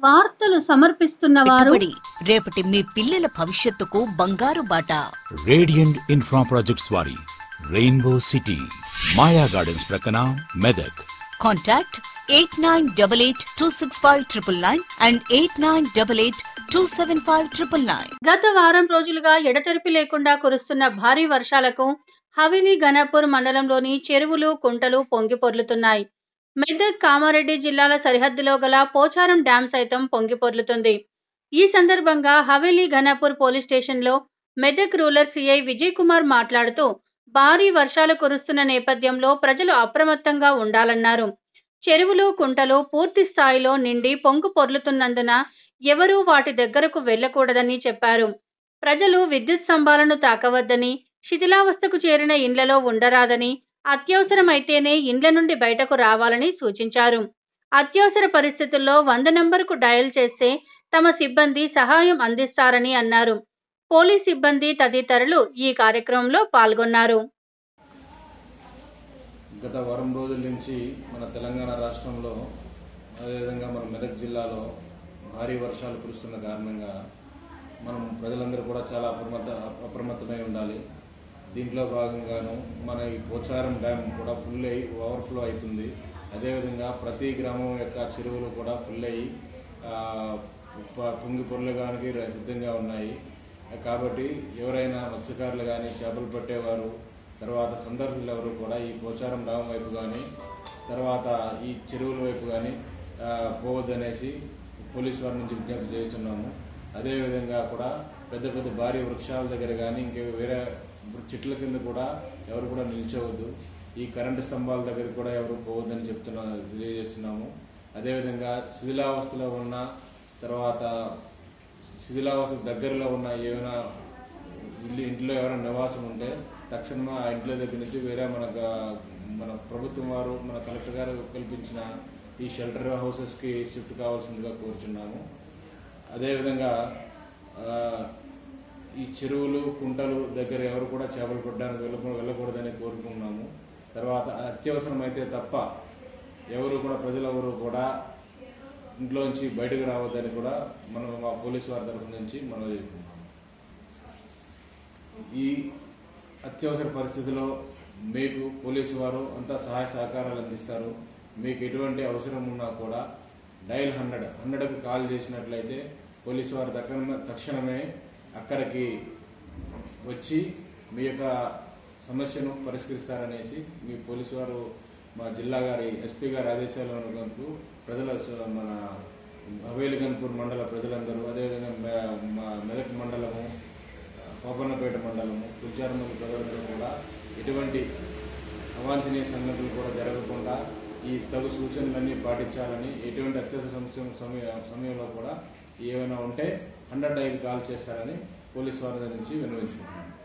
వార్తలు సమర్పిస్తున్న వారు పెట్టుబడి రేపటి మీ పిల్లల భవిష్యత్తుకు బంగారు బాట రేడియంట్ ఇన్ఫ్రా ప్రాజెక్ట్స్ వారి రెయిన్బో సిటీ మాయా గార్డెన్స్ ప్రక్కన Medak contact eight nine double eight two six five triple nine and eight nine double eight two seven five triple nine గత వారం రోజులుగా ఎడతెరిపి లేకుండా కురుస్తున్న భారీ వర్షాలకు హవేలీ ఘనపూర్ మండలంలోని చెరువులు కుంటలు పొంగి పొర్లుతున్నాయి మెదక్ కామారెడ్డి జిల్లాల సరిహద్దులో గల పోచారం డ్యాం సైతం పొంగి పొర్లుతుంది ఈ సందర్భంగా హవేలీ ఘనపూర్ పోలీస్ స్టేషన్లో మెదక్ రూరల్ సిఐ విజయ్ కుమార్ మాట్లాడుతూ భారీ వర్షాలు కురుస్తున్న నేపథ్యంలో ప్రజలు అప్రమత్తంగా ఉండాలన్నారు చెరువులు కుంటలు పూర్తి స్థాయిలో నిండి పొంగు పొర్లుతున్నందున ఎవరూ వాటి దగ్గరకు వెళ్ళకూడదని చెప్పారు ప్రజలు విద్యుత్ స్తంభాలను తాకవద్దని శిథిలావస్థకు చేరిన ఇండ్లలో ఉండరాదని అత్యవసరమైతేనే ఇండ్ల నుండి బయటకు రావాలని సూచించారు అత్యవసర పరిస్థితుల్లో వంద నంబర్కు డయల్ చేస్తే తమ సిబ్బంది సహాయం అందిస్తారని అన్నారు పోలీస్ సిబ్బంది తదితరులు ఈ కార్యక్రమంలో పాల్గొన్నారు గత వారం రోజుల నుంచి మన తెలంగాణ రాష్ట్రంలో అదేవిధంగా మన మెదక్ జిల్లాలో భారీ వర్షాలు కురుస్తున్న కారణంగా మనం ప్రజలందరూ కూడా చాలా అప్రమత్త అప్రమత్తమై ఉండాలి దీంట్లో భాగంగాను మన ఈ పోచారం డ్యామ్ కూడా ఫుల్ అయ్యి ఓవర్ఫ్లో అవుతుంది అదేవిధంగా ప్రతి గ్రామం యొక్క చెరువులు కూడా ఫుల్ అయ్యి ఆ, ప- పొంగి పొరలగానికి సిద్ధంగా ఉన్నాయి కాబట్టి ఎవరైనా మత్స్యకారులు కానీ చేపలు పట్టేవారు తర్వాత సందర్భులు ఎవరు కూడా ఈ పోచారం డామ్ వైపు కానీ తర్వాత ఈ చెరువుల వైపు కానీ పోవద్దనేసి పోలీసు వారి నుంచి విజ్ఞప్తి చేస్తున్నాము అదేవిధంగా కూడా పెద్ద పెద్ద భారీ వృక్షాల దగ్గర కానీ ఇంకా వేరే చెట్ల కింద కూడా ఎవరు కూడా నిల్చోవద్దు ఈ కరెంటు స్తంభాల దగ్గర కూడా ఎవరు పోవద్దని చెప్తున్నా తెలియజేస్తున్నాము అదేవిధంగా శిథిలావస్థలో ఉన్న తర్వాత శిథిలావస్థ దగ్గరలో ఉన్న ఏమైనా ఇల్లు ఇంట్లో ఎవరైనా నివాసం ఉంటే తక్షణమే ఆ ఇంట్లో దగ్గర నుంచి వేరే మన గ- మన ప్రభుత్వం వారు మన కలెక్టర్ గారు కల్పించిన ఈ షెల్టర్ హౌసెస్కి షిఫ్ట్ కావాల్సిందిగా కోరుచున్నాము అదేవిధంగా ఆ, ఈ చెరువులు కుంటలు దగ్గర ఎవరు కూడా చేపలు పట్టడానికి వెళ్ళ వెళ్ళకూడదని కోరుకుంటున్నాము తర్వాత అత్యవసరమైతే తప్ప ఎవరు కూడా ప్రజలెవరు కూడా ఇంట్లోంచి బయటకు రావద్దని కూడా మనం మా పోలీసు వారి తరఫు నుంచి మనం చెప్తున్నాం ఈ అత్యవసర పరిస్థితిలో మీకు పోలీసు వారు అంతా సహాయ సహకారాలు అందిస్తారు మీకు ఎటువంటి అవసరం ఉన్నా కూడా డైల్ హండ్రెడ్ హండ్రెడ్కి కాల్ చేసినట్లయితే పోలీసు వారు తక్షణ తక్షణమే అక్కడికి వచ్చి మీ యొక్క సమస్యను పరిష్కరిస్తారనేసి మీ పోలీసు వారు మా జిల్లా గారి ఎస్పీ గారి ఆదేశాలు అనుకుంటూ ప్రజల మన హవేలిగన్పూర్ మండల ప్రజలందరూ అదేవిధంగా మే- మా మెదక్ మండలము కోపన్నపేట మండలము కుల్చారమల్లి ప్రజలందరూ కూడా ఎటువంటి అవాంఛనీయ సంఘటనలు కూడా జరగకుండా ఈ తగు సూచనలన్నీ పాటించాలని ఎటువంటి అత్యవసర సమస్య సమయ సమయంలో కూడా ఏమైనా ఉంటే హండ్రెడ్ ఐదు కాల్ చేస్తారని పోలీసు వారి నుంచి విన్నవించుకుంటున్నాను